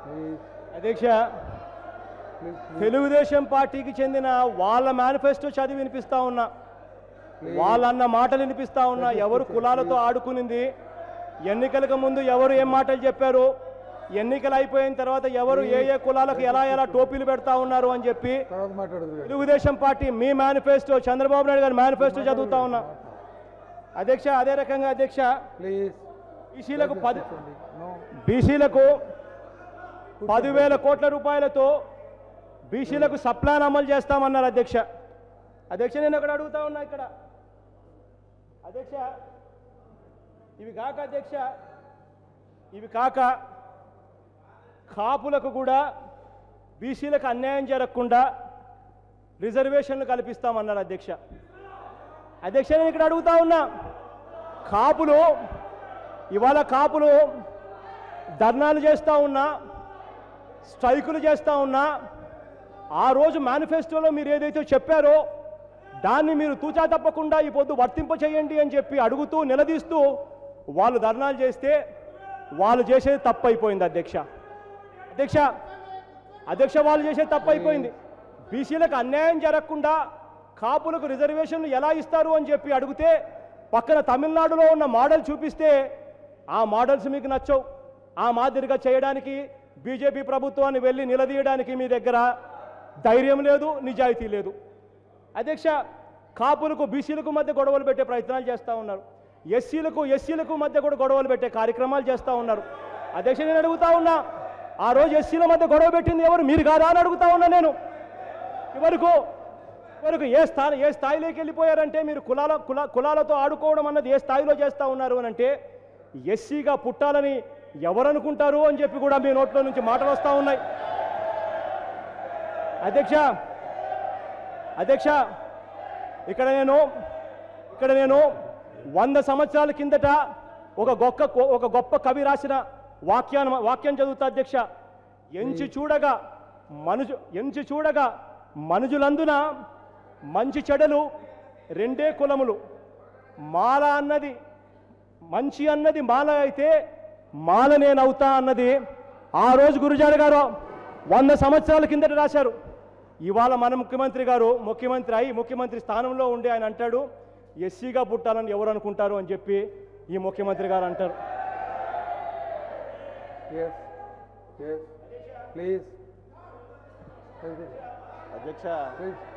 please అధ్యక్ష please Telugu Desam పార్టీకి చెందిన వాళ్ళ మేనిఫెస్టో చదివి వినిపిస్తా ఉన్నా వాళ్ళన్న మాటలు వినిపిస్తా ఉన్నా ఎవరు కులాలతో ఆడుకునింది ఎన్నికలకు ముందు ఎవరు ఏం మాటలు చెప్పారు ఎన్నికలు అయిపోయిన తర్వాత ఎవరు ఏ ఏ కులాలకు ఎలా ఎలా టోపీలు పెడతా ఉన్నారు అని చెప్పి తర్వాత మాట్లాడదు తెలుగుదేశం పార్టీ మీ మేనిఫెస్టో చంద్రబాబు నాయుడు గారి మేనిఫెస్టో చదువుతా ఉన్నా అధ్యక్ష అదే రకంగా అధ్యక్ష ప్లీజ్ బీసీలకు పది నో బీసీలకు పదివేల కోట్ల రూపాయలతో బీసీలకు సప్లాన్ అమలు చేస్తామన్నారు అధ్యక్ష అధ్యక్ష నేను ఒకటి అడుగుతా ఉన్నా ఇక్కడ అధ్యక్ష ఇవి కాక అధ్యక్ష ఇవి కాక కాపులకు కూడా బీసీలకు అన్యాయం జరగకుండా రిజర్వేషన్లు కల్పిస్తామన్నారు అధ్యక్ష అధ్యక్ష నేను ఇక్కడ అడుగుతా ఉన్నా కాపులు ఇవాళ కాపులు ధర్నాలు చేస్తూ ఉన్నా స్ట్రైకులు చేస్తూ ఉన్నా ఆ రోజు మేనిఫెస్టోలో మీరు ఏదైతే చెప్పారో దాన్ని మీరు తూచా తప్పకుండా ఈ పొద్దు వర్తింప చేయండి అని చెప్పి అడుగుతూ నిలదీస్తూ వాళ్ళు ధర్నాలు చేస్తే వాళ్ళు చేసేది తప్పు అయిపోయింది అధ్యక్ష అధ్యక్ష అధ్యక్ష వాళ్ళు చేసేది తప్పు అయిపోయింది బీసీలకు అన్యాయం జరగకుండా కాపులకు రిజర్వేషన్లు ఎలా ఇస్తారు అని చెప్పి అడిగితే పక్కన తమిళనాడులో ఉన్న మోడల్ చూపిస్తే ఆ మోడల్స్ మీకు నచ్చవు ఆ మాదిరిగా చేయడానికి బీజేపీ ప్రభుత్వాన్ని వెళ్ళి నిలదీయడానికి మీ దగ్గర ధైర్యం లేదు నిజాయితీ లేదు అధ్యక్ష కాపులకు బీసీలకు మధ్య గొడవలు పెట్టే ప్రయత్నాలు చేస్తూ ఉన్నారు ఎస్సీలకు ఎస్సీలకు మధ్య కూడా గొడవలు పెట్టే కార్యక్రమాలు చేస్తూ ఉన్నారు అధ్యక్ష నేను అడుగుతా ఉన్నా ఆ రోజు ఎస్సీల మధ్య గొడవ పెట్టింది ఎవరు మీరు కాదా అని అడుగుతా ఉన్నా నేను ఇవరకు వరకు ఏ స్థాయి ఏ స్థాయిలోకి వెళ్ళిపోయారంటే మీరు కులాల కుల కులాలతో ఆడుకోవడం అన్నది ఏ స్థాయిలో చేస్తూ ఉన్నారు అని అంటే ఎస్సీగా పుట్టాలని ఎవరనుకుంటారు అని చెప్పి కూడా మీ నోట్లో నుంచి మాటలు వస్తూ ఉన్నాయి అధ్యక్ష అధ్యక్ష ఇక్కడ నేను ఇక్కడ నేను వంద సంవత్సరాల కిందట ఒక గొప్ప ఒక గొప్ప కవి రాసిన వాక్యాన్ని వాక్యం చదువుతా అధ్యక్ష ఎంచి చూడగా మనుజు ఎంచి చూడగా మనుజులందున మంచి చెడలు రెండే కులములు మాల అన్నది మంచి అన్నది మాల అయితే మాల నేనవుతా అన్నది ఆ రోజు గురుజారి గారు వంద సంవత్సరాల కిందట రాశారు ఇవాళ మన ముఖ్యమంత్రి గారు ముఖ్యమంత్రి అయి ముఖ్యమంత్రి స్థానంలో ఉండి ఆయన అంటాడు ఎస్సీగా పుట్టాలని ఎవరు అనుకుంటారు అని చెప్పి ఈ ముఖ్యమంత్రి గారు అంటారు ఎస్ ఎస్ ప్లీజ్ అధ్యక్ష ప్లీజ్